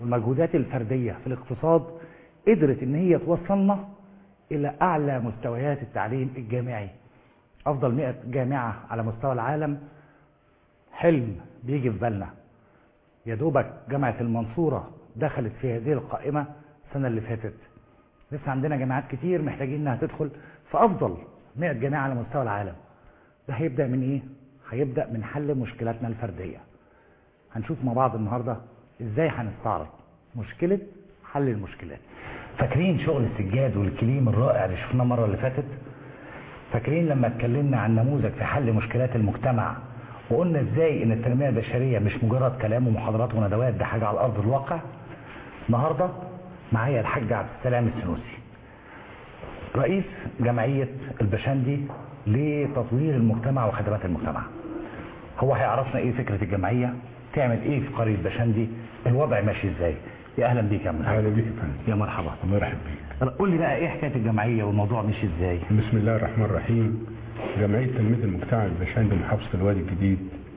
والمجهودات الفردية في الاقتصاد قدرت ان هي توصلنا الى اعلى مستويات التعليم الجامعي افضل 100 جامعة على مستوى العالم حلم بيجي في بالنا يا دوبك جامعة المنصورة دخلت في هذه القائمة السنة اللي فاتت لسه عندنا جامعات كتير محتاجين انها تدخل في افضل 100 جامعة على مستوى العالم ده هيبدأ من ايه هيبدأ من حل مشكلاتنا الفردية هنشوف مع بعض النهاردة ازاي هنستعرض مشكلة حل المشكلات فاكرين شغل السجاد والكليم الرائع اللي شفناه المرة اللي فاتت فاكرين لما اتكلمنا عن نموذج في حل مشكلات المجتمع وقلنا ازاي ان التنمية البشرية مش مجرد كلام ومحاضرات وندوات ده حاجة على ارض الواقع النهاردة معايا الحاج عبد السلام السنوسي رئيس جمعية البشندي لتطوير المجتمع وخدمات المجتمع هو هيعرفنا ايه فكرة الجمعية تعمل ايه في قرية بشندي الوضع ماشي ازاي يا اهلا بيك يا اهلا بيك يا فندم يا مرحبا الله يرحب بيك قول لي بقى ايه حكاية الجمعية والموضوع ماشي ازاي بسم الله الرحمن الرحيم جمعية تنمية المجتمع البشندي محافظة الوادي الجديد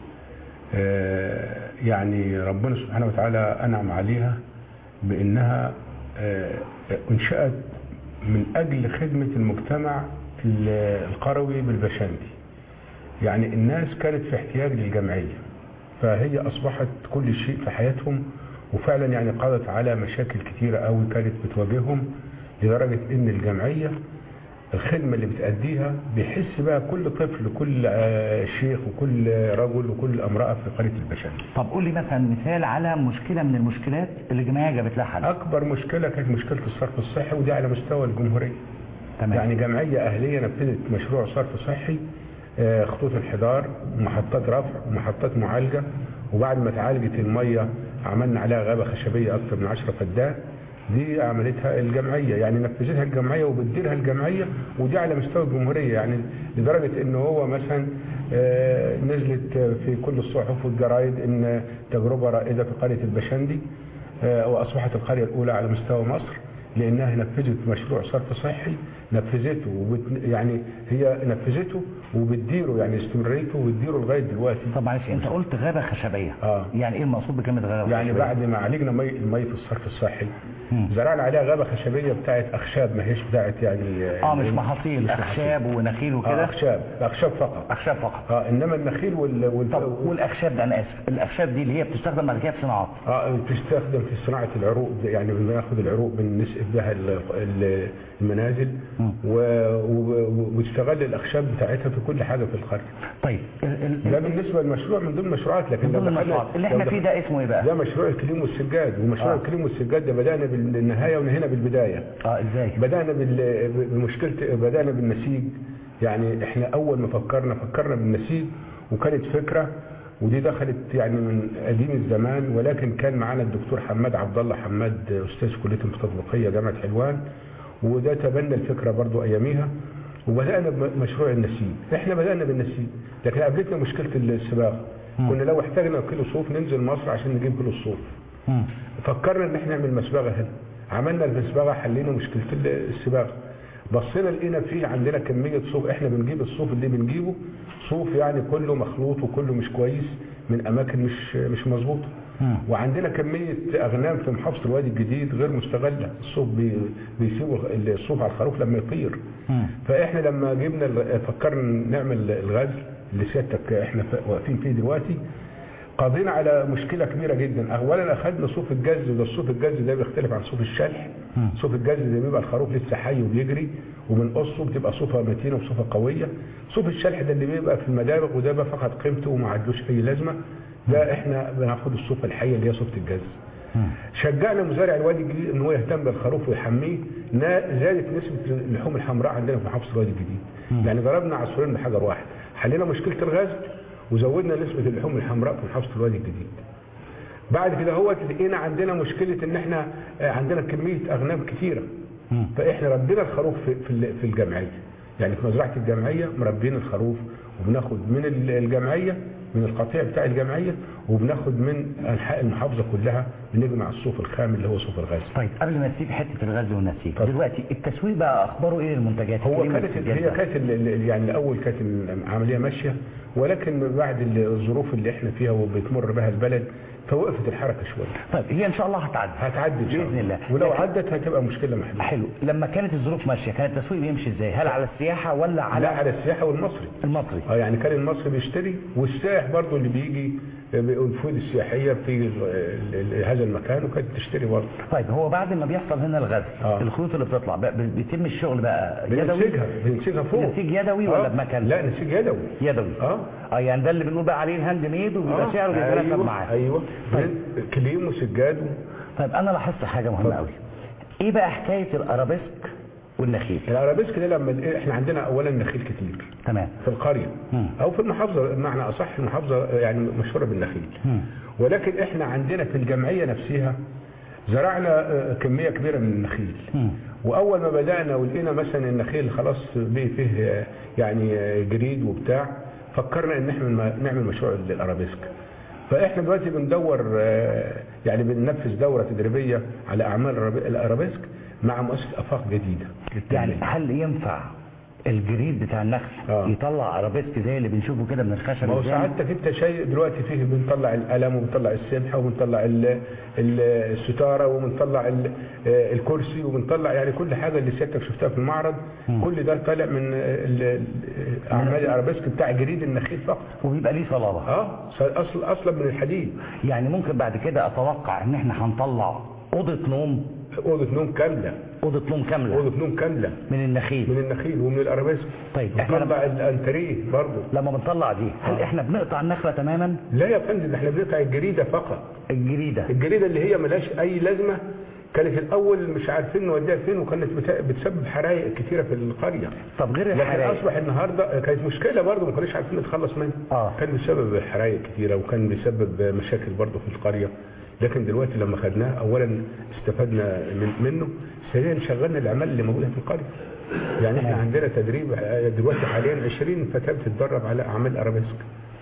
آه يعني ربنا سبحانه وتعالى انعم عليها بانها آه انشأت من اجل خدمة المجتمع القروي بالبشندي يعني الناس كانت في احتياج للجمعية فهي أصبحت كل شيء في حياتهم وفعلا يعني قضت على مشاكل كتيرة قوي كانت بتواجههم لدرجة ان الجمعية الخدمة اللي بتأديها بيحس بقى كل طفل كل شيخ وكل رجل وكل امرأة في قرية البشندي طب قول لي مثلا مثال على مشكلة من المشكلات اللي الجمعية جابت لها حل أكبر مشكلة كانت مشكلة الصرف الصحي ودي على مستوى الجمهورية تمام يعني جمعية أهلية نفذت مشروع صرف صحي خطوط الحضار ومحطات رفع ومحطات معالجة وبعد ما اتعالجت المية عملنا عليها غابة خشبية أكثر من 10 فدان دي عملتها الجمعية يعني نفذتها الجمعية وبتديرها الجمعية ودي على مستوى الجمهورية يعني لدرجة ان هو مثلا نزلت في كل الصحف والجرايد ان تجربة رائدة في قرية البشندي واصبحت القرية الاولى على مستوى مصر لانها نفذت مشروع صرف صحي نفذته وبت... يعني هي نفذته وبتديره يعني استمراريته وبتديره لغايه دلوقتي طب معلش انت قلت غابه خشبيه اه يعني ايه المقصود بكلمه غابه يعني خشبية؟ بعد ما عالجنا مي المي في الصرف الصحي مم. زرعنا عليها غابه خشبيه بتاعت اخشاب ما هيش بتاعت يعني اه مش محاصيل اخشاب ونخيل آه وكده اخشاب اخشاب فقط اخشاب فقط اه انما النخيل وال, وال... طب والاخشاب ده انا اسف الاخشاب دي اللي هي بتستخدم بعد كده في صناعات اه بتستخدم في صناعه العروق يعني بناخد العروق بنسقف بها ال- ال- المنازل مم. و- و- وتستغل الاخشاب بتاعتها في كل حاجه في القريه طيب ال- ال- ده بالنسبه للمشروع من ضمن المشروعات لكن من لو ضمن دخلنا- المشروعات اللي لو احنا فيه دخل- ده اسمه ايه بقى؟ ده مشروع الكليم والسجاد ومشروع آه. الكليم والسجاد ده بدانا بالنهايه ونهينا بالبدايه اه ازاي؟ بدانا بال- بمشكله بدانا بالنسيج يعني احنا اول ما فكرنا فكرنا بالنسيج وكانت فكره ودي دخلت يعني من قديم الزمان ولكن كان معانا الدكتور حماد عبد الله حماد استاذ كليه المستطبقيه جامعه حلوان وده تبنى الفكره برضو اياميها وبدانا بمشروع النسيج احنا بدانا بالنسيج لكن قابلتنا مشكله الصباغه مم. كنا لو احتاجنا كيلو صوف ننزل مصر عشان نجيب كيلو الصوف مم. فكرنا ان احنا نعمل مسبغه هنا عملنا المسبغه حلينا مشكله السباغه بصينا لقينا في عندنا كميه صوف احنا بنجيب الصوف اللي بنجيبه صوف يعني كله مخلوط وكله مش كويس من اماكن مش مش مظبوطه مم. وعندنا كميه اغنام في محافظه الوادي الجديد غير مستغله الصوف بي بيسيبوا الصوف على الخروف لما يطير مم. فاحنا لما جبنا ال- فكرنا نعمل الغزل اللي سيادتك احنا ف- واقفين فيه دلوقتي قضينا على مشكلة كبيرة جدا أولا أخذنا صوف الجز وده الصوف الجز ده بيختلف عن صوف الشلح مم. صوف الجز ده بيبقى الخروف لسه حي وبيجري وبنقصه بتبقى صوفة متينة وصوفة قوية صوف الشلح ده اللي بيبقى في المدابغ وده بقى فقط قيمته وما عندوش أي لازمة ده احنا بناخد الصوفة الحية اللي هي صوفة الجز مم. شجعنا مزارع الوادي الجديد ان هو يهتم بالخروف ويحميه نا- زادت نسبه اللحوم الحمراء عندنا في محافظه الوادي الجديد مم. يعني ضربنا عصفورين بحجر واحد حلينا مشكله الغزل وزودنا نسبه اللحوم الحمراء في محافظه الوادي الجديد بعد كده هو لقينا عندنا مشكله ان احنا آه، عندنا كميه اغنام كثيره مم. فاحنا ربينا الخروف في في ال- في الجمعيه يعني في مزرعه الجمعيه مربين الخروف وبناخد من ال- الجمعيه من القطيع بتاع الجمعيه وبناخد من انحاء المحافظه كلها بنجمع الصوف الخام اللي هو صوف الغاز طيب قبل ما نسيب حته الغاز والنسيج اتفضل. دلوقتي التسويق بقى اخباره ايه للمنتجات هو الكريمة كانت والسجاد هي بقى؟ كانت ال- ال- يعني الاول كانت العمليه ماشيه ولكن بعد الظروف اللي احنا فيها وبتمر بها البلد فوقفت الحركه شويه طيب هي ان شاء الله هتعدي هتعدي ان شاء باذن الله ولو لكن- عدت هتبقى مشكله محلوله حلو لما كانت الظروف ماشيه كان التسويق بيمشي ازاي هل على السياحه ولا على على على السياحه والمصري المصري اه يعني كان المصري بيشتري والسائح برضو اللي بيجي الوفود السياحيه بتيجي ال- ال- هذا المكان وكانت تشتري برضه طيب هو بعد ما بيحصل هنا الغزل آه. الخيوط اللي بتطلع بقى بي- بيتم الشغل بقى يدوي بنسيجها بنسيجها فوق نسيج يدوي ولا آه. بمكن؟ لا نسيج يدوي يدوي اه اه يعني ده اللي بنقول بقى عليه الهاند ميد وبيبقى آه. سعره بيتناسب ايوه معاه ايوه طيب. بن- كليم وسجاد و- طيب انا لاحظت حاجه مهمه اتفضل. قوي ايه بقى حكايه الارابيسك والنخيل الارابيسك ده لما ال- احنا عندنا اولا نخيل كتير تمام في القريه مم. او في المحافظه بمعنى اصح المحافظه يعني مشهوره بالنخيل مم. ولكن احنا عندنا في الجمعيه نفسها زرعنا آه، كميه كبيره من النخيل مم. واول ما بدانا ولقينا مثلا النخيل خلاص بقي فيه آه، يعني آه، جريد وبتاع فكرنا ان احنا نعمل مشروع للارابيسك فاحنا دلوقتي بندور آه، يعني بننفذ دوره تدريبيه على اعمال الأراب- الارابيسك مع مؤسسه افاق جديده يعني للتنمية. هل ينفع الجريد بتاع النخل آه. يطلع ارابيسك زي اللي بنشوفه كده من الخشب ما هو الجامد؟ سعادتك انت شيء دلوقتي فيه بنطلع القلم وبنطلع السبحه وبنطلع ال- ال- الستاره وبنطلع ال- آه، الكرسي وبنطلع يعني كل حاجه اللي سيادتك شفتها في المعرض كل ده طالع من ال- ال- اعمال الارابيسك بتاع جريد النخيل فقط وبيبقى ليه صلابه اه اصل اصلا من الحديد يعني ممكن بعد كده اتوقع ان احنا هنطلع اوضه نوم اوضه نوم كامله اوضه نوم كامله اوضه نوم كامله من النخيل من النخيل ومن الارابيسك طيب، احنا بنطلع الانتريه برضه لما بنطلع دي هل آه. احنا بنقطع النخله تماما لا يا فندم احنا بنقطع الجريده فقط الجريده الجريده اللي هي ملهاش اي لازمه كانت الاول مش عارفين نوديها فين وكانت بتا- بتسبب حرائق كتيره في القريه طب غير لكن الحرائق اصبح النهارده كانت مشكله برضه ما كناش عارفين نتخلص منها آه. كان بيسبب حرائق كتيره وكان بيسبب مشاكل برضه في القريه لكن دلوقتي لما خدناه اولا استفدنا من منه ثانيا شغلنا الاعمال اللي موجوده في القريه يعني احنا تمام. عندنا تدريب آه، دلوقتي حاليا 20 فتاه بتتدرب على اعمال ارابيسك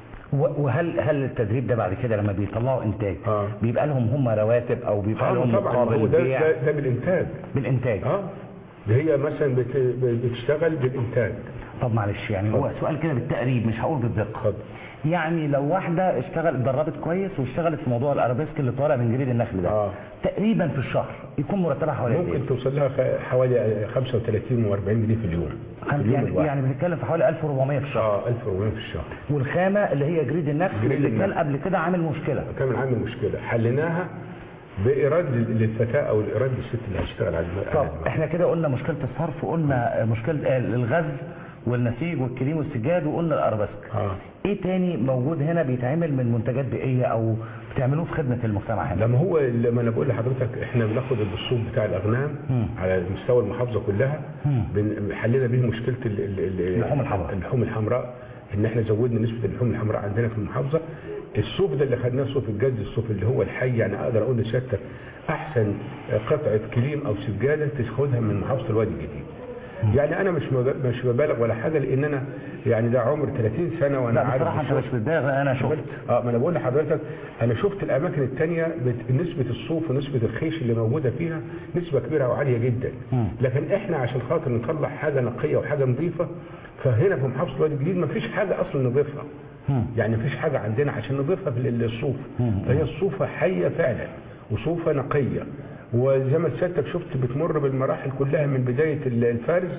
و- وهل هل التدريب ده بعد كده لما بيطلعوا انتاج آه. بيبقى لهم هم رواتب او بيبقى آه، لهم طبعا هو مقابل ده, بيع ده, ده بالانتاج بالانتاج اه ده هي مثلا بت- بتشتغل بالانتاج طب معلش يعني هو سؤال كده بالتقريب مش هقول بالدقه اتفضل يعني لو واحده اشتغل اتدربت كويس واشتغلت في موضوع الارابيسك اللي طالع من جريد النخل ده آه. تقريبا في الشهر يكون مرتبها حوالي قد ايه؟ ممكن توصل لها خ- حوالي 35 و40 جنيه في اليوم في خمس- اليوم يعني الواحد. يعني بنتكلم في حوالي 1400 في الشهر اه 1400 في الشهر والخامه اللي هي جريد النخل جريد اللي كان النخل. قبل كده عامل مشكله كان عامل مشكله حليناها بايراد لل- للفتاه او الايراد للست اللي هتشتغل على الم- طب على المكان. احنا كده قلنا مشكله الصرف وقلنا مشكله آه، الغزل والنسيج والكريم والسجاد وقلنا الارابيسك اه ايه تاني موجود هنا بيتعمل من منتجات بيئيه او بتعملوه في خدمه المجتمع هنا لما هو لما انا بقول لحضرتك احنا بناخد الصوف بتاع الاغنام مم. على مستوى المحافظه كلها مم. بن- حلينا به مشكله ال- ال- ال- اللحوم الحمراء. اللحوم الحمراء ان احنا زودنا نسبه اللحوم الحمراء عندنا في المحافظه الصوف ده اللي خدناه صوف الجد الصوف اللي هو الحي يعني اقدر اقول لسيادتك احسن قطعه كليم او سجاده تاخدها من محافظه الوادي الجديد يعني انا مش مب- مش ببالغ ولا حاجه لان انا يعني ده عمر 30 سنه وانا لا عارف بصراحه انت الشغل. مش بتبالغ انا شفت اه ما انا بقول لحضرتك انا شفت الاماكن التانية بت- نسبه الصوف ونسبه الخيش اللي موجوده فيها نسبه كبيره وعاليه جدا مم. لكن احنا عشان خاطر نطلع حاجه نقيه وحاجه نظيفه فهنا في محافظه الوادي الجديد ما فيش حاجه اصلا نضيفها مم. يعني ما فيش حاجه عندنا عشان نضيفها في ال- الصوف مم. فهي الصوفه حيه فعلا وصوفه نقيه وزي ما سيادتك شفت بتمر بالمراحل كلها من بدايه ال- الفرز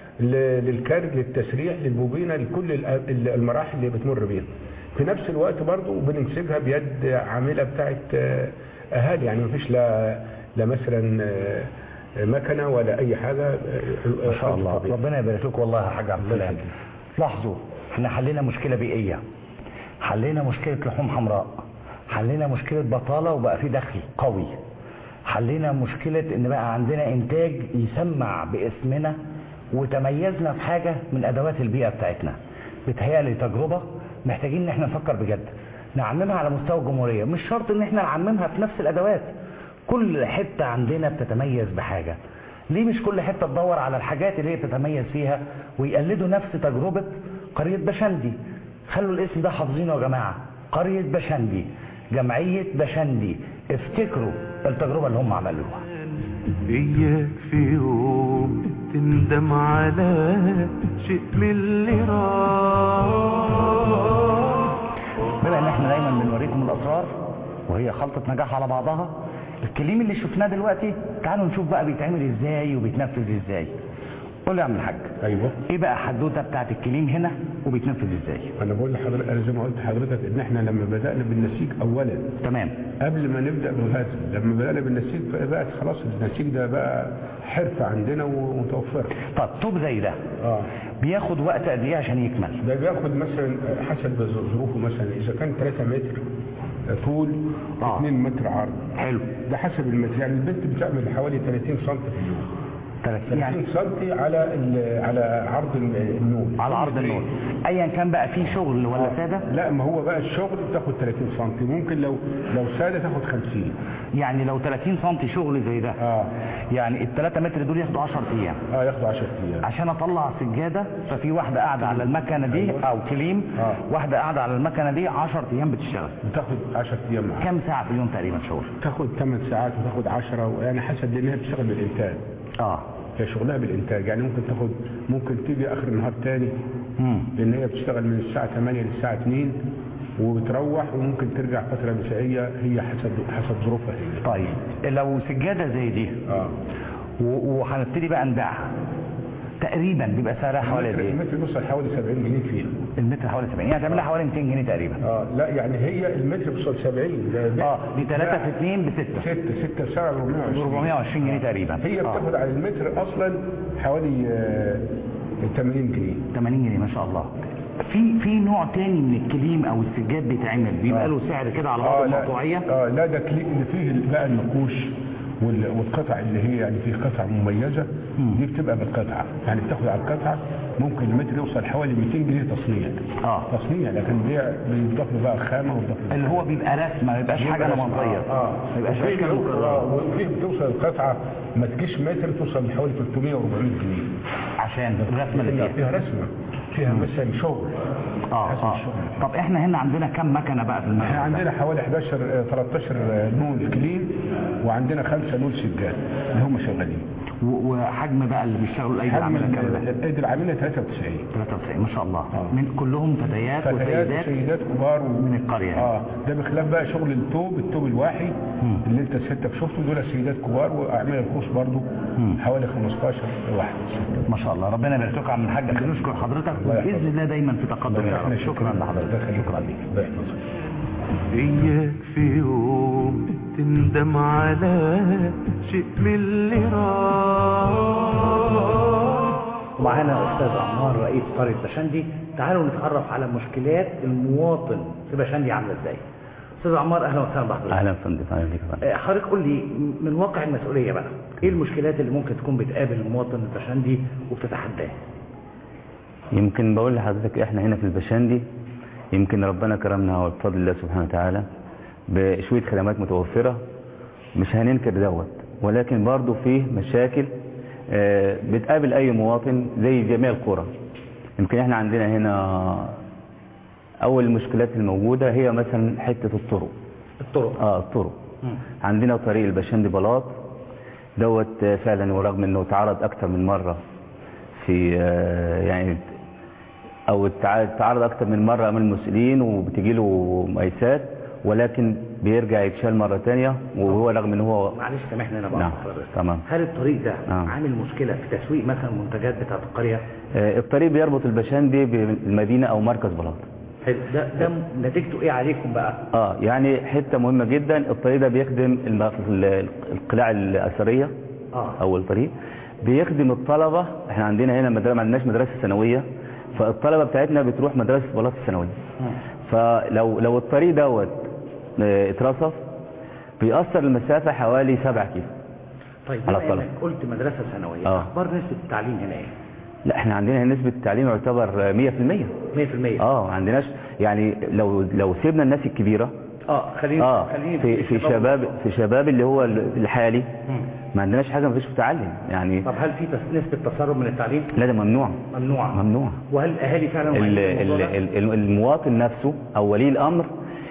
ل- للكارج للتسريح للبوبينه لكل ال- ال- المراحل اللي بتمر بيها في نفس الوقت برضو بنمسكها بيد عامله بتاعت آه، اهالي يعني ما فيش لا لا مثلا آه، مكنه ولا اي حاجه آه، ما شاء الله طبيعي. ربنا يبارك لك والله يا حاج عبد الله السلام يخليك. لاحظوا احنا حلينا مشكله بيئيه حلينا مشكله لحوم حمراء حلينا مشكله بطاله وبقى في دخل قوي حلينا مشكله ان بقى عندنا انتاج يسمع باسمنا وتميزنا في حاجه من ادوات البيئه بتاعتنا بتهيألي تجربه محتاجين ان احنا نفكر بجد نعممها على مستوى الجمهوريه مش شرط ان احنا نعممها في نفس الادوات كل حته عندنا بتتميز بحاجه ليه مش كل حته تدور على الحاجات اللي هي تتميز فيها ويقلدوا نفس تجربه قريه بشندي خلوا الاسم ده حافظينه يا جماعه قريه بشندي جمعيه بشندي افتكروا التجربه اللي هم عملوها إياك في يوم تندم على شيء من اللي راح بما ان احنا دايما بنوريكم الاسرار وهي خلطه نجاح على بعضها الكليم اللي شفناه دلوقتي تعالوا نشوف بقى بيتعمل ازاي وبيتنفذ ازاي قول لي يا عم الحاج ايوه ايه بقى الحدوته بتاعت الكليم هنا وبيتنفذ ازاي انا بقول لحضرتك انا زي ما قلت لحضرتك ان احنا لما بدانا بالنسيج اولا تمام قبل ما نبدا بالغزل لما بدانا بالنسيج بقت خلاص النسيج ده بقى حرفه عندنا ومتوفره طب طوب زي ده اه بياخد وقت قد ايه عشان يكمل ده بياخد مثلا حسب ظروفه مثلا اذا كان 3 متر طول آه. 2 متر عرض حلو ده حسب المتر يعني البنت بتعمل حوالي 30 سم في اليوم 30 يعني 30 سم على ال- على عرض النول على عرض النول ايا كان بقى فيه شغل ولا ساده لا ما هو بقى الشغل بتاخد 30 سم ممكن لو لو ساده تاخد 50 يعني لو 30 سم شغل زي ده اه يعني ال 3 متر دول ياخدوا 10 ايام اه ياخدوا 10 ايام عشان اطلع سجاده ففي واحده قاعده على المكنه دي او كليم آه. واحده قاعده على المكنه دي 10 ايام بتشتغل بتاخد 10 ايام معاها كام ساعه في اليوم تقريبا شغل تاخد 8 ساعات وتاخد 10 يعني حسب لان هي بتشتغل بالانتاج اه هي شغلها بالانتاج يعني ممكن تاخد ممكن تيجي اخر النهار تاني امم لان هي بتشتغل من الساعه 8 للساعه 2 وبتروح وممكن ترجع فتره مسائيه هي حسب حسب ظروفها هي طيب لو سجاده زي دي اه و- وهنبتدي بقى نبيعها تقريبا بيبقى سعرها حوالي قد المتر ايه المتر بيوصل حوالي 70 جنيه فيها المتر حوالي 70 يعني تعملها حوالي 200 جنيه تقريبا اه لا يعني هي المتر بيوصل 70 ده ده- اه دي 3 في 2 ب 6 6 6 سعر 420 420 جنيه تقريبا هي آه. بتاخد على المتر اصلا حوالي آه، 80 جنيه 80 جنيه ما شاء الله في في نوع تاني من الكليم او السجاد بيتعمل بيبقى آه. له سعر كده على بعض لا المقطوعيه اه لا ده كليك اللي فيه بقى النقوش وال- والقطع اللي هي يعني فيه قطع مميزه دي بتبقى بالقطعه يعني بتاخد على القطعه ممكن المتر يوصل حوالي 200 جنيه تصنيع اه تصنيع لكن بيع بيضاف له بقى خامه ويضاف له اللي هو بيبقى رسمه ما بيبقاش حاجه نمطيه اه ما يبقاش وفيه اشكال بيوصل- مكرره آه، وفيه بتوصل القطعه ما تجيش متر توصل لحوالي 300 و400 جنيه عشان الرسمه اللي فيها فيها فيها رسمه فيها مثلا شغل اه حسب اه الشغل. طب احنا هنا عندنا كم مكنه بقى في احنا المكنه عندنا حوالي 11 آه، 13 نول كلين وعندنا خمسه نول سجاد اللي هم شغالين و- وحجم بقى اللي بيشتغلوا الايدي حجم العامله كام ده الايدي العامله 93 93 ما شاء الله آه. من كلهم فتيات فتيات وسيدات وسيدات كبار و... من القريه يعني. اه ده بخلاف بقى شغل التوب التوب الواحي مم. اللي انت سيادتك شفته دول سيدات كبار واعمال الخوص برضو مم. حوالي 15 واحد ما شاء الله ربنا يبارك لكم يا عم الحاج بنشكر حضرتك الله يحفظك. وباذن الله دايما في تقدم يا رب شكرا لحضرتك شكرا ليك الله يحفظك. إياك في يوم تندم على شيء من اللي راح ومعانا استاذ عمار رئيس قريه بشندي تعالوا نتعرف على مشكلات المواطن في بشندي عامله ازاي استاذ عمار اهلا وسهلا بحضرتك اهلا يا فندم اهلا بيك يا فندم آه، حضرتك قول لي من واقع المسؤوليه بقى ايه المشكلات اللي ممكن تكون بتقابل المواطن البشندي وبتتحداه يمكن بقول لحضرتك احنا هنا في البشندي يمكن ربنا كرمنا بفضل الله سبحانه وتعالى بشويه خدمات متوفره مش هننكر دوت ولكن برضه فيه مشاكل آه، بتقابل اي مواطن زي جميع القرى يمكن احنا عندنا هنا اول المشكلات الموجوده هي مثلا حته الطرق الطرق اه الطرق مم. عندنا طريق البشندي بلاط دوت آه، فعلا ورغم انه اتعرض اكتر من مره في آه، يعني او اتع- اتعرض اكتر من مره امام المسؤولين وبتجي له مقايسات ولكن بيرجع يتشال مره تانية وهو رغم ان هو معلش سامحني انا بقى نعم تمام هل الطريق ده نعم. عامل مشكله في تسويق مثلا المنتجات بتاعت القريه آه، الطريق بيربط البشندي بالمدينه او مركز بلاط حلو ده ده نتيجته ايه عليكم بقى اه يعني حته مهمه جدا الطريق ده بيخدم الم- ال- القلاع الاثريه اه اول طريق بيخدم الطلبه احنا عندنا هنا مدرسه ما عندناش مدرسه ثانويه فالطلبه بتاعتنا بتروح مدرسه بلاط الثانويه مم. فلو لو الطريق دوت آه، اترصف بيأثر المسافه حوالي 7 كيلو طيب على بما الطلبة. انك قلت مدرسه ثانويه آه. اخبار نسبه التعليم هنا ايه لا احنا عندنا هنا نسبه التعليم يعتبر آه، 100% 100% اه ما عندناش يعني لو لو سيبنا الناس الكبيره اه خليني اه خليني في في شباب في شباب اللي هو الحالي مم. ما عندناش حاجه ما فيش متعلم يعني طب هل في تس- نسبه تسرب من التعليم لا ده ممنوع ممنوعه ممنوع وهل الاهالي فعلا ال- واعيين ال- بالموضوع ده؟ ال- ال- المواطن نفسه او ولي الامر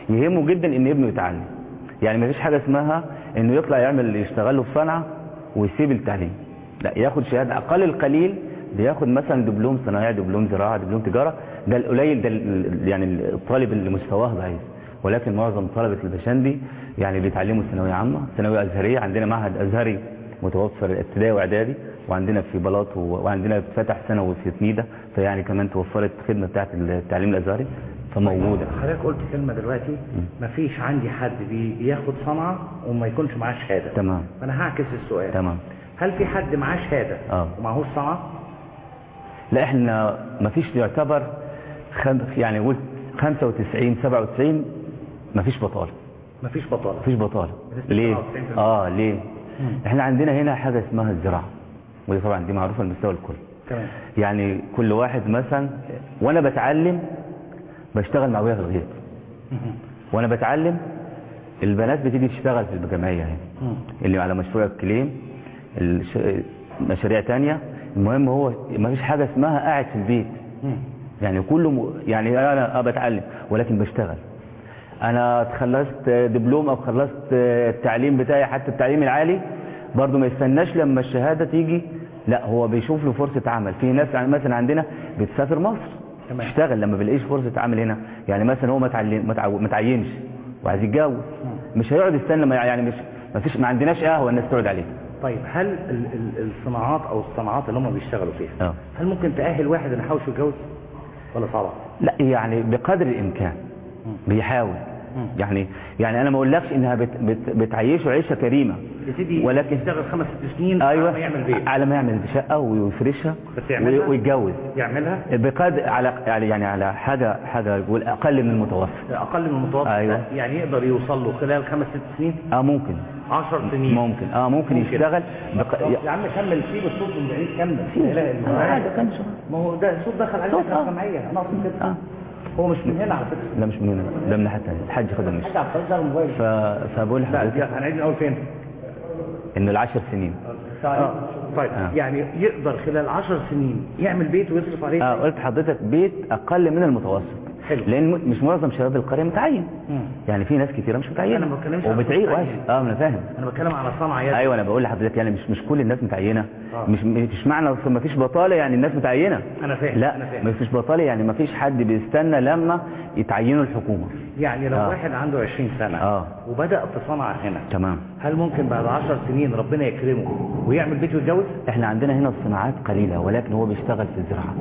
يهمه جدا ان ابنه يتعلم يعني ما فيش حاجه اسمها انه يطلع يعمل يشتغل له في صنعه ويسيب التعليم لا ياخد شهاده اقل القليل بياخد مثلا دبلوم صناعي دبلوم زراعه دبلوم تجاره ده القليل ده ال- يعني الطالب اللي مستواه ضعيف ولكن معظم طلبه البشندي يعني بيتعلموا ثانويه عامه ثانويه ازهريه عندنا معهد ازهري متوفر ابتدائي واعدادي وعندنا في بلاط و- وعندنا فتح ثانوي في سنيده فيعني كمان توفرت خدمه بتاعه التعليم الازهري فموجوده حضرتك قلت كلمه دلوقتي مفيش عندي حد بي- بياخد صنعه وما يكونش معاه شهاده تمام فانا هعكس السؤال تمام هل في حد معاه شهاده اه ومعهوش صنعه لا احنا ما فيش يعتبر خم يعني قلت 95 97 ما فيش بطاله مفيش بطاله ما فيش بطاله بنسبة ليه 97%. اه ليه احنا عندنا هنا حاجه اسمها الزراعه ودي طبعا دي معروفه لمستوى الكل تمام يعني كل واحد مثلا وانا بتعلم بشتغل مع ابويا في الغيط وانا بتعلم البنات بتيجي تشتغل في الجمعيه هنا مم. اللي على مشروع الكليم الش... مشاريع تانية المهم هو ما فيش حاجه اسمها قاعد في البيت مم. يعني كله م... يعني انا اه بتعلم ولكن بشتغل انا خلصت دبلوم او خلصت التعليم بتاعي حتى التعليم العالي برضو ما يستناش لما الشهادة تيجي لا هو بيشوف له فرصة عمل في ناس يعني مثلا عندنا بتسافر مصر تمام. تشتغل لما بيلاقيش فرصة عمل هنا يعني مثلا هو ما تعلم- ما تعو- ما تعينش وعايز يتجوز مش هيقعد يستنى ما يعني مش ما فيش ما عندناش قهوة الناس تقعد عليه طيب هل ال- ال- الصناعات او الصناعات اللي هم بيشتغلوا فيها اه هل ممكن تأهل واحد انه يحوش يتجوز ولا صعبة لا يعني بقدر الامكان بيحاول يعني يعني انا ما اقولكش انها بت بت بتعيشه عيشه كريمه يبتدي ولكن يشتغل خمس ست سنين ايوه على ما يعمل بيت على ما يعمل شقه ويفرشها بس يعملها؟ وي- ويتجوز يعملها بقدر على يعني يعني على حاجه حاجه يقول اقل من المتوسط اقل من المتوسط أيوة. يعني يقدر يوصل له خلال خمس ست سنين اه ممكن 10 سنين ممكن اه ممكن يشتغل بق... يا عم كمل سيب الصوت من بعيد كمل لا اله الا الله عادي، كمل شوية. ما هو ده الصوت دخل علينا صوت، في آه. الجمعيه انا اقصد كده آه. هو مش من هنا على فكره لا مش من هنا ده من ناحيه ثانيه الحاج خدها مش حاجه على الطريق ده الموبايل ف... فبقول لا لحضرتك دي هنعيد من اول فين انه العشر سنين آه. طيب آه. يعني يقدر خلال 10 سنين يعمل بيت ويصرف عليه اه قلت حضرتك بيت اقل من المتوسط حلو. لان م- مش معظم شباب القريه متعين مم. يعني في ناس كتيره مش متعينه أنا ما بتكلمش على وبتعين متعين. اه انا فاهم انا بتكلم على صنعه يد ايوه انا بقول لحضرتك يعني مش مش كل الناس متعينه آه. مش مش معنى أصل ما فيش بطاله يعني الناس متعينه أنا فاهم، لا أنا فاهم. ما فيش بطاله يعني ما فيش حد بيستنى لما يتعينوا الحكومه يعني لو آه. واحد عنده 20 سنه آه. وبدا في صنعه هنا تمام هل ممكن بعد 10 سنين ربنا يكرمه ويعمل بيت ويتجوز؟ احنا عندنا هنا الصناعات قليله ولكن هو بيشتغل في الزراعه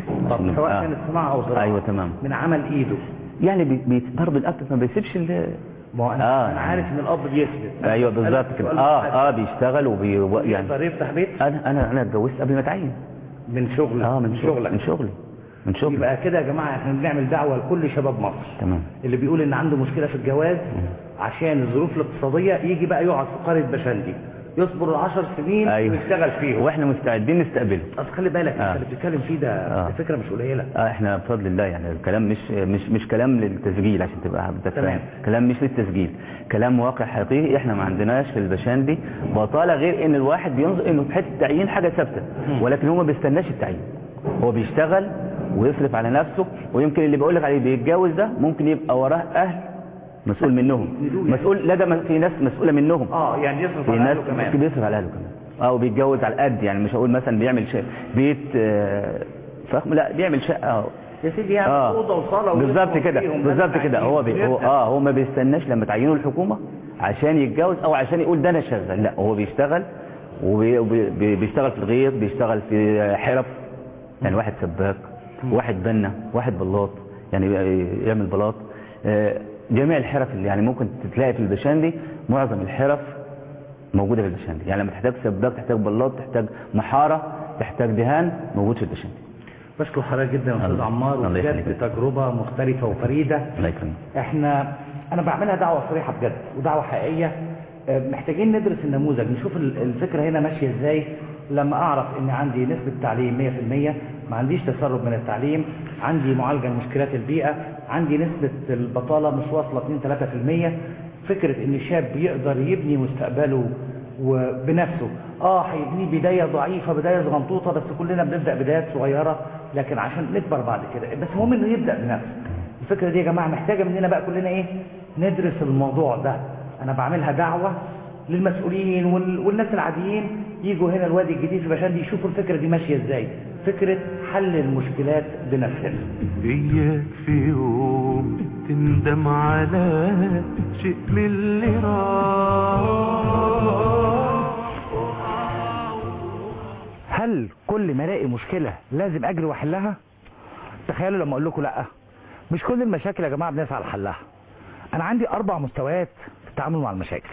طب سواء آه. كانت صناعه او زراعه ايوه تمام من عمل ايده يعني بي- بي- برضه الاب ما بيسيبش ال- ما هو انا, آه. أنا عارف ان الاب بيثبت ايوه بالظبط كده اه اه بيشتغل وبي يعني يقدر يفتح بيت انا انا انا اتجوزت قبل ما اتعين من شغل اه من شغلي شغلك من شغلي من شغلي يبقى كده يا جماعه احنا بنعمل دعوه لكل شباب مصر تمام اللي بيقول ان عنده مشكله في الجواز عشان الظروف الاقتصاديه يجي بقى يقعد في قريه بشندي يصبر 10 سنين ايوه ويشتغل فيهم واحنا مستعدين نستقبله اصل خلي بالك آه. انت اللي بتتكلم فيه ده آه. ده فكره مش قليله اه احنا بفضل الله يعني الكلام مش مش مش كلام للتسجيل عشان تبقى تمام. بتفهم كلام مش للتسجيل كلام واقع حقيقي احنا ما عندناش في البشندي بطاله غير ان الواحد بينظر انه في حته التعيين حاجه ثابته ولكن هو ما بيستناش التعيين هو بيشتغل ويصرف على نفسه ويمكن اللي بقول لك عليه بيتجوز ده ممكن يبقى وراه اهل مسؤول منهم مسؤول لا ده في ناس مسؤوله منهم اه يعني يصرف في على ناس اهله كمان كمان بيصرف على اهله كمان اه وبيتجوز على قد يعني مش هقول مثلا بيعمل شيء بيت آه، فخم لا بيعمل شقه يا سيدي يعني اه اوضه وصاله بالظبط ويصرف كده فيهم، بالظبط ناس كده هو بي قاعدين هو بيرتاح. اه هو ما بيستناش لما تعينه الحكومه عشان يتجوز او عشان يقول ده انا شغال لا هو بيشتغل وبيشتغل في الغيط بيشتغل في حرف يعني واحد سباك واحد بنا واحد بلاط يعني يعمل بلاط آه، جميع الحرف اللي يعني ممكن تلاقي في البشندي معظم الحرف موجوده في البشندي يعني لما تحتاج سباك تحتاج بلاط تحتاج محاره تحتاج دهان موجود في البشندي بشكر حضرتك جدا يا استاذ الله- عمار الله وبجد يخليك. تجربه مختلفه وفريده الله يكرمك احنا انا بعملها دعوه صريحه بجد ودعوه حقيقيه اه، محتاجين ندرس النموذج نشوف ال- الفكره هنا ماشيه ازاي لما اعرف ان عندي نسبه تعليم 100% ما عنديش تسرب من التعليم عندي معالجه لمشكلات البيئه عندي نسبه البطاله مش واصله 2 3% فكره ان الشاب يقدر يبني مستقبله وبنفسه اه هيبنيه بدايه ضعيفه بدايه صغنطوطه بس كلنا بنبدا بدايات صغيره لكن عشان نكبر بعد كده بس المهم انه يبدا بنفسه الفكره دي يا جماعه محتاجه مننا بقى كلنا ايه ندرس الموضوع ده انا بعملها دعوة للمسؤولين وال... والناس العاديين يجوا هنا الوادي الجديد في بشان دي يشوفوا الفكرة دي ماشية ازاي فكرة حل المشكلات بنفسنا إياك في يوم تندم على شيء من اللي راح هل كل ما الاقي مشكلة لازم اجري واحلها تخيلوا لما اقول لكم لا مش كل المشاكل يا جماعة بنسعى لحلها انا عندي اربع مستويات في التعامل مع المشاكل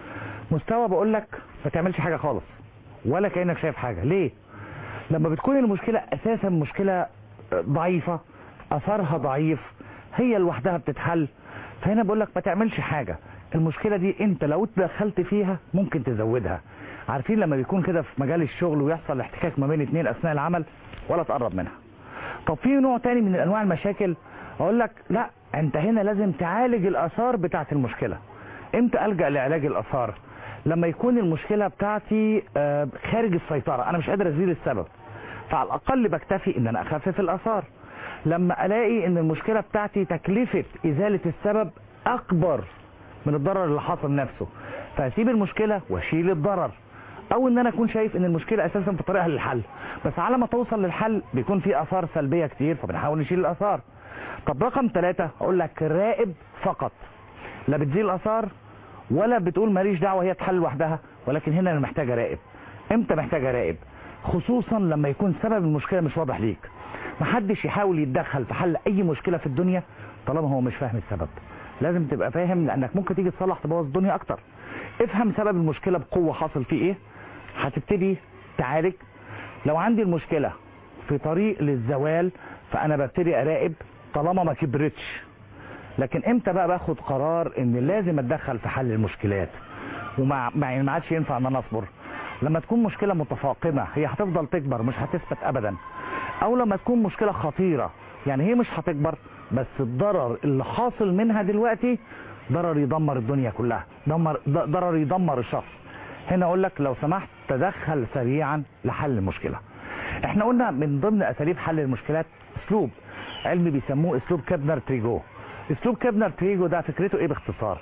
مستوى بقول لك ما تعملش حاجة خالص ولا كأنك شايف حاجة ليه لما بتكون المشكلة اساسا مشكلة ضعيفة اثرها ضعيف هي لوحدها بتتحل فهنا بقول لك ما تعملش حاجة المشكلة دي انت لو اتدخلت فيها ممكن تزودها عارفين لما بيكون كده في مجال الشغل ويحصل احتكاك ما بين اتنين اثناء العمل ولا تقرب منها طب في نوع تاني من انواع المشاكل اقول لك لا انت هنا لازم تعالج الاثار بتاعت المشكلة امتى الجأ لعلاج الاثار لما يكون المشكلة بتاعتي آه، خارج السيطرة انا مش قادر ازيل السبب فعلى الاقل بكتفي ان انا اخفف الاثار لما الاقي ان المشكلة بتاعتي تكلفة ازالة السبب اكبر من الضرر اللي حصل نفسه فاسيب المشكلة واشيل الضرر او ان انا اكون شايف ان المشكلة اساسا في طريقها للحل بس على ما توصل للحل بيكون في اثار سلبية كتير فبنحاول نشيل الاثار طب رقم ثلاثة اقول لك راقب فقط لا بتزيل الاثار ولا بتقول ماليش دعوة هي تحل لوحدها ولكن هنا انا محتاج اراقب امتى محتاج اراقب خصوصا لما يكون سبب المشكلة مش واضح ليك محدش يحاول يتدخل في حل اي مشكلة في الدنيا طالما هو مش فاهم السبب لازم تبقى فاهم لانك ممكن تيجي تصلح تبوظ الدنيا اكتر افهم سبب المشكلة بقوة حاصل فيه ايه هتبتدي تعالج لو عندي المشكلة في طريق للزوال فانا ببتدي اراقب طالما ما كبرتش لكن امتى بقى باخد قرار ان لازم اتدخل في حل المشكلات وما ما يعني ما عادش ينفع ان انا اصبر لما تكون مشكلة متفاقمة هي هتفضل تكبر مش هتثبت ابدا او لما تكون مشكلة خطيرة يعني هي مش هتكبر بس الضرر اللي حاصل منها دلوقتي ضرر يدمر الدنيا كلها دمر ض- ضرر يدمر الشخص هنا اقول لك لو سمحت تدخل سريعا لحل المشكلة احنا قلنا من ضمن اساليب حل المشكلات اسلوب علمي بيسموه اسلوب كابنر تريجو اسلوب كابنر تريجو ده فكرته ايه باختصار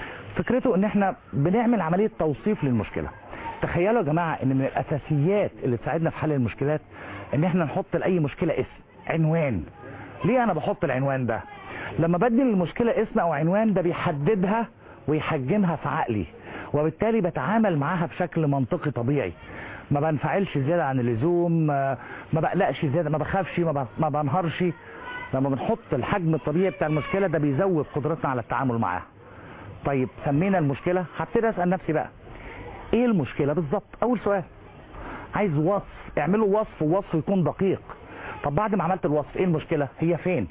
فكرته ان احنا بنعمل عملية توصيف للمشكلة تخيلوا يا جماعة ان من الاساسيات اللي تساعدنا في حل المشكلات ان احنا نحط لاي مشكلة اسم عنوان ليه انا بحط العنوان ده لما بدي للمشكلة اسم او عنوان ده بيحددها ويحجمها في عقلي وبالتالي بتعامل معاها بشكل منطقي طبيعي ما بنفعلش زيادة عن اللزوم ما ما بقلقش زيادة ما بخافش ما ب- ما بنهارش لما بنحط الحجم الطبيعي بتاع المشكلة ده بيزود قدرتنا على التعامل معاها طيب سمينا المشكلة هبتدي اسأل نفسي بقى ايه المشكلة بالظبط اول سؤال عايز وصف اعملوا وصف ووصف يكون دقيق طب بعد ما عملت الوصف ايه المشكلة هي فين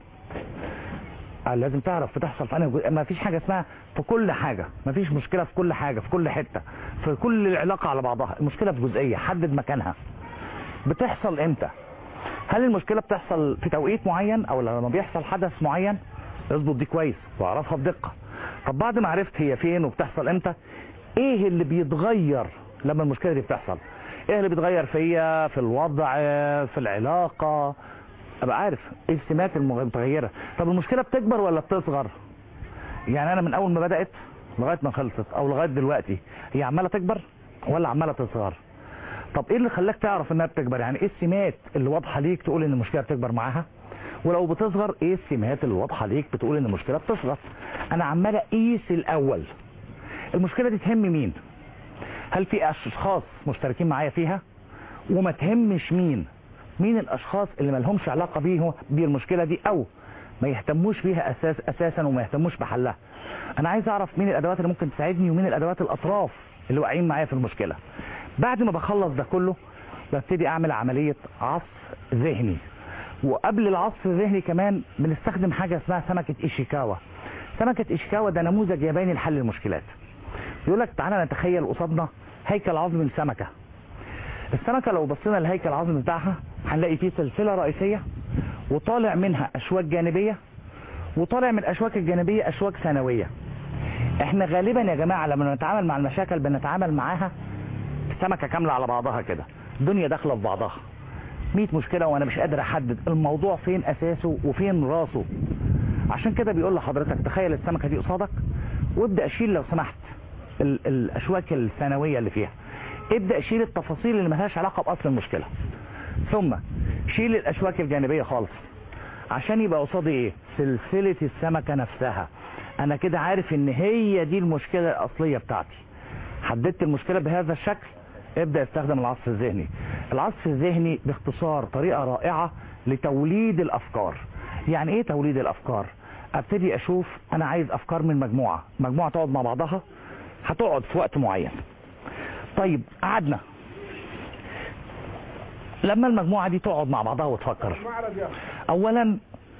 آه لازم تعرف بتحصل في انهي جزء ما فيش حاجة اسمها في كل حاجة ما فيش مشكلة في كل حاجة في كل حتة في كل العلاقة على بعضها المشكلة في جزئية حدد مكانها بتحصل امتى هل المشكلة بتحصل في توقيت معين او لما بيحصل حدث معين اظبط دي كويس واعرفها بدقة طب بعد ما عرفت هي فين وبتحصل امتى ايه اللي بيتغير لما المشكلة دي بتحصل ايه اللي بيتغير فيا في الوضع في العلاقة ابقى عارف ايه السمات المتغيرة طب المشكلة بتكبر ولا بتصغر يعني انا من اول ما بدأت لغاية ما خلصت او لغاية دلوقتي هي عمالة تكبر ولا عمالة تصغر طب ايه اللي خلاك تعرف انها بتكبر يعني ايه السمات اللي واضحة ليك تقول ان المشكلة بتكبر معاها ولو بتصغر ايه السمات اللي واضحة ليك بتقول ان المشكلة بتصغر انا عمال اقيس الاول المشكلة دي تهم مين هل في اشخاص مشتركين معايا فيها وما تهمش مين مين الاشخاص اللي ما لهمش علاقة بيه بالمشكلة دي او ما يهتموش بيها أساس اساسا وما يهتموش بحلها انا عايز اعرف مين الادوات اللي ممكن تساعدني ومين الادوات الاطراف اللي واقعين معايا في المشكلة بعد ما بخلص ده كله ببتدي اعمل عملية عصف ذهني وقبل العصف الذهني كمان بنستخدم حاجة اسمها سمكة ايشيكاوا سمكة ايشيكاوا ده نموذج ياباني لحل المشكلات يقول لك تعالى نتخيل قصادنا هيكل عظم من سمكة السمكة لو بصينا لهيكل العظم بتاعها هنلاقي فيه سلسلة رئيسية وطالع منها اشواك جانبية وطالع من الاشواك الجانبية اشواك ثانوية احنا غالبا يا جماعة لما نتعامل مع المشاكل بنتعامل معاها سمكة كاملة على بعضها كده الدنيا داخلة في بعضها 100 مشكلة وانا مش قادر احدد الموضوع فين اساسه وفين راسه عشان كده بيقول لحضرتك تخيل السمكه دي قصادك وابدا شيل لو سمحت ال- الاشواك الثانويه اللي فيها ابدا شيل التفاصيل اللي ملهاش علاقه باصل المشكله ثم شيل الاشواك الجانبيه خالص عشان يبقى قصادي ايه سلسله السمكه نفسها انا كده عارف ان هي دي المشكله الاصليه بتاعتي حددت المشكله بهذا الشكل ابدا استخدم العصف الذهني العصف الذهني باختصار طريقه رائعه لتوليد الافكار يعني ايه توليد الافكار ابتدي اشوف انا عايز افكار من مجموعه مجموعه تقعد مع بعضها هتقعد في وقت معين طيب قعدنا لما المجموعه دي تقعد مع بعضها وتفكر اولا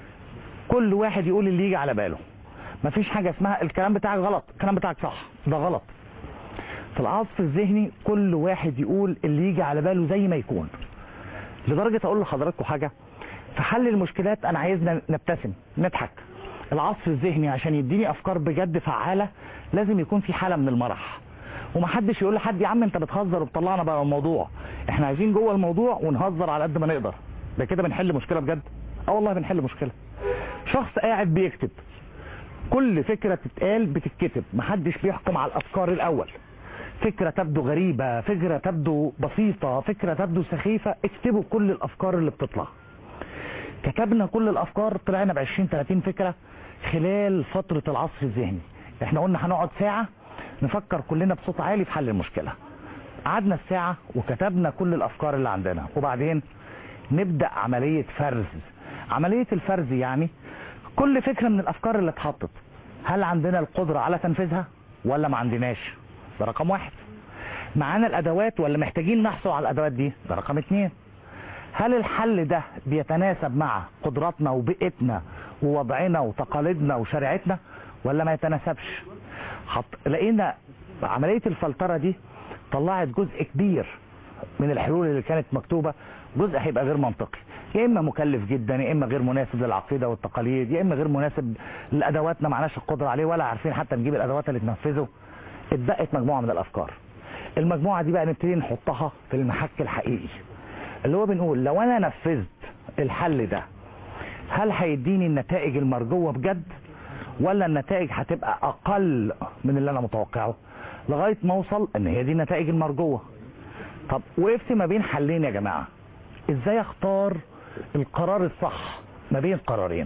كل واحد يقول اللي يجي على باله مفيش حاجه اسمها الكلام بتاعك غلط الكلام بتاعك صح ده غلط في العصف الذهني كل واحد يقول اللي يجي على باله زي ما يكون لدرجه اقول لحضراتكم حاجه في حل المشكلات انا عايزنا نبتسم نضحك العصف الذهني عشان يديني افكار بجد فعاله لازم يكون في حاله من المرح ومحدش يقول لحد يا عم انت بتهزر وبتطلعنا بقى الموضوع احنا عايزين جوه الموضوع ونهزر على قد ما نقدر ده كده بنحل مشكله بجد اه والله بنحل مشكله شخص قاعد بيكتب كل فكره تتقال بتتكتب محدش بيحكم على الافكار الاول فكرة تبدو غريبة فكرة تبدو بسيطة فكرة تبدو سخيفة اكتبوا كل الافكار اللي بتطلع كتبنا كل الافكار طلعنا ب 20 30 فكرة خلال فترة العصف الذهني احنا قلنا هنقعد ساعة نفكر كلنا بصوت عالي في حل المشكلة قعدنا الساعة وكتبنا كل الافكار اللي عندنا وبعدين نبدأ عملية فرز عملية الفرز يعني كل فكرة من الافكار اللي اتحطت هل عندنا القدرة على تنفيذها ولا ما عندناش ده رقم واحد معانا الادوات ولا محتاجين نحصل على الادوات دي ده رقم اتنين هل الحل ده بيتناسب مع قدراتنا وبيئتنا ووضعنا وتقاليدنا وشريعتنا ولا ما يتناسبش حط... لقينا عملية الفلترة دي طلعت جزء كبير من الحلول اللي كانت مكتوبة جزء هيبقى غير منطقي يا اما مكلف جدا يا اما غير مناسب للعقيده والتقاليد يا اما غير مناسب لادواتنا معناش القدره عليه ولا عارفين حتى نجيب الادوات اللي تنفذه اتبقت مجموعه من الافكار المجموعه دي بقى نبتدي نحطها في المحك الحقيقي اللي هو بنقول لو انا نفذت الحل ده هل هيديني النتائج المرجوه بجد ولا النتائج هتبقى اقل من اللي انا متوقعه لغايه ما اوصل ان هي دي النتائج المرجوه طب وقفت ما بين حلين يا جماعه ازاي اختار القرار الصح ما بين قرارين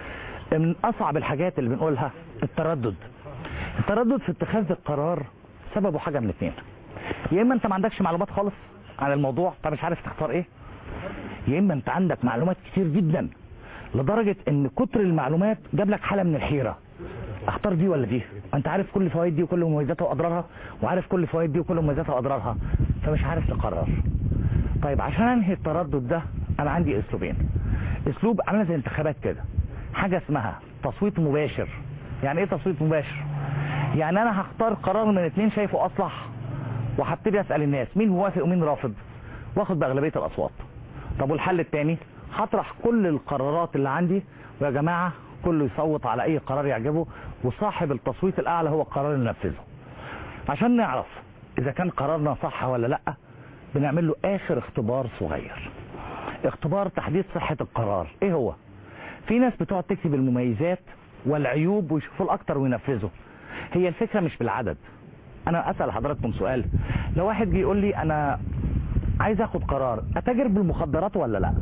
من اصعب الحاجات اللي بنقولها التردد التردد في اتخاذ القرار سببه حاجه من اتنين يا اما انت ما عندكش معلومات خالص عن الموضوع فمش عارف تختار ايه يا اما انت عندك معلومات كتير جدا لدرجه ان كتر المعلومات جاب لك حاله من الحيره اختار دي ولا دي انت عارف كل فوائد دي وكل مميزاتها واضرارها وعارف كل فوائد دي وكل مميزاتها واضرارها فمش عارف تقرر طيب عشان انهي التردد ده انا عندي اسلوبين اسلوب عامل زي الانتخابات كده حاجه اسمها تصويت مباشر يعني ايه تصويت مباشر يعني انا هختار قرار من اتنين شايفه اصلح وهبتدي اسال الناس مين موافق ومين رافض واخد باغلبيه الاصوات طب والحل التاني هطرح كل القرارات اللي عندي ويا جماعه كله يصوت على اي قرار يعجبه وصاحب التصويت الاعلى هو القرار اللي ننفذه عشان نعرف اذا كان قرارنا صح ولا لا بنعمل له اخر اختبار صغير اختبار تحديد صحة القرار ايه هو في ناس بتقعد تكتب المميزات والعيوب ويشوفوا الاكتر وينفذوا هي الفكرة مش بالعدد انا اسأل حضراتكم سؤال لو واحد جه يقول لي انا عايز اخد قرار اتاجر بالمخدرات ولا لا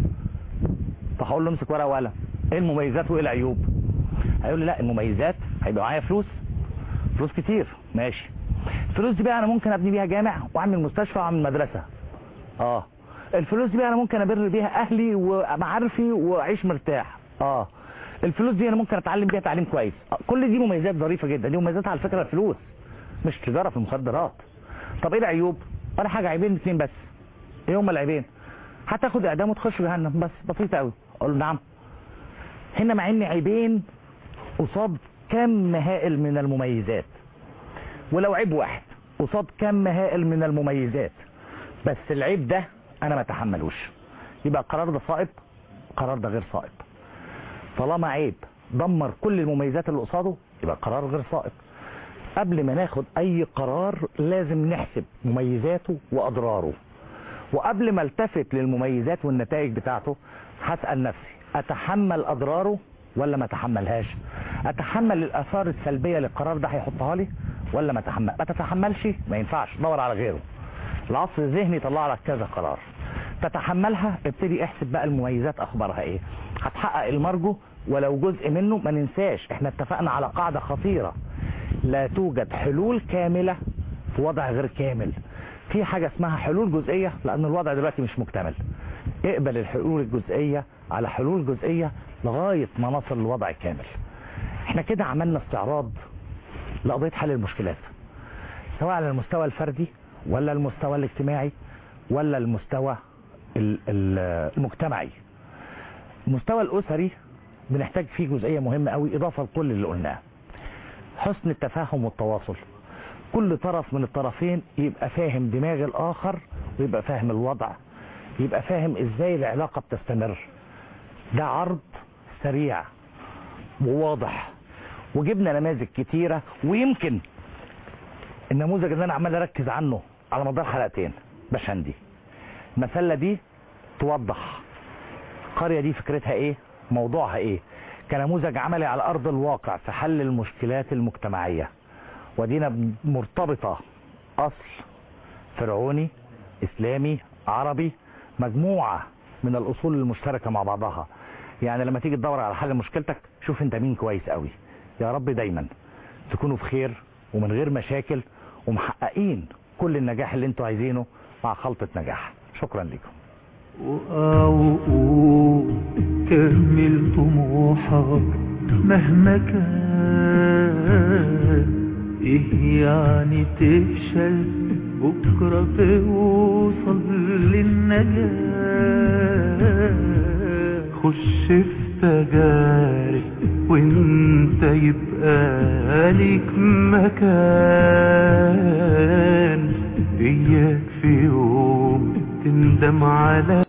فهقول له امسك ورقه وقلم ايه المميزات وايه العيوب هيقول لي لا المميزات هيبقى معايا فلوس فلوس كتير ماشي الفلوس دي بقى انا ممكن ابني بيها جامع واعمل مستشفى واعمل مدرسه اه الفلوس دي بقى انا ممكن ابر بيها اهلي ومعارفي واعيش مرتاح اه الفلوس دي انا ممكن اتعلم بيها تعليم كويس آه. كل دي مميزات ظريفه جدا دي مميزات على فكره الفلوس مش تجاره في المخدرات طب ايه العيوب ولا حاجه عيبين اثنين بس ايه هما العيبين هتاخد اعدام وتخش جهنم بس بسيطه قوي اقول له نعم هنا مع ان عيبين قصاد كم هائل من المميزات ولو عيب واحد قصاد كم هائل من المميزات بس العيب ده انا ما اتحملوش يبقى القرار ده صائب القرار ده غير صائب طالما عيب دمر كل المميزات اللي قصاده يبقى القرار غير صائب قبل ما ناخد اي قرار لازم نحسب مميزاته واضراره وقبل ما التفت للمميزات والنتائج بتاعته هسأل نفسي اتحمل اضراره ولا ما اتحملهاش اتحمل الاثار السلبيه للقرار ده هيحطها لي ولا ما اتحمل ما تتحملش ما ينفعش دور على غيره العصر الذهني يطلع لك كذا قرار تتحملها ابتدي احسب بقى المميزات اخبارها ايه هتحقق المرجو ولو جزء منه ما ننساش احنا اتفقنا على قاعدة خطيرة لا توجد حلول كاملة في وضع غير كامل في حاجة اسمها حلول جزئية لان الوضع دلوقتي مش مكتمل اقبل الحلول الجزئية على حلول جزئية لغاية ما نصل للوضع كامل احنا كده عملنا استعراض لقضية حل المشكلات سواء على المستوى الفردي ولا المستوى الاجتماعي ولا المستوى ال- ال- المجتمعي المستوى الاسري بنحتاج فيه جزئيه مهمه قوي اضافه لكل اللي قلناه حسن التفاهم والتواصل كل طرف من الطرفين يبقى فاهم دماغ الاخر ويبقى فاهم الوضع يبقى فاهم ازاي العلاقه بتستمر ده عرض سريع وواضح وجبنا نماذج كتيره ويمكن النموذج اللي انا عمال اركز عنه على مدار حلقتين بشندي المسله دي توضح القريه دي فكرتها ايه موضوعها ايه كنموذج عملي على ارض الواقع في حل المشكلات المجتمعيه ودينا مرتبطه اصل فرعوني اسلامي عربي مجموعه من الاصول المشتركه مع بعضها يعني لما تيجي تدور على حل مشكلتك شوف انت مين كويس قوي يا رب دايما تكونوا بخير ومن غير مشاكل ومحققين كل النجاح اللي انتوا عايزينه مع خلطة نجاح شكرا لكم وقوم كمل طموحك مهما كان ايه يعني تفشل بكرة توصل للنجاة خش في تجارب وانت يبقى ليك مكان اياك في يوم تندم على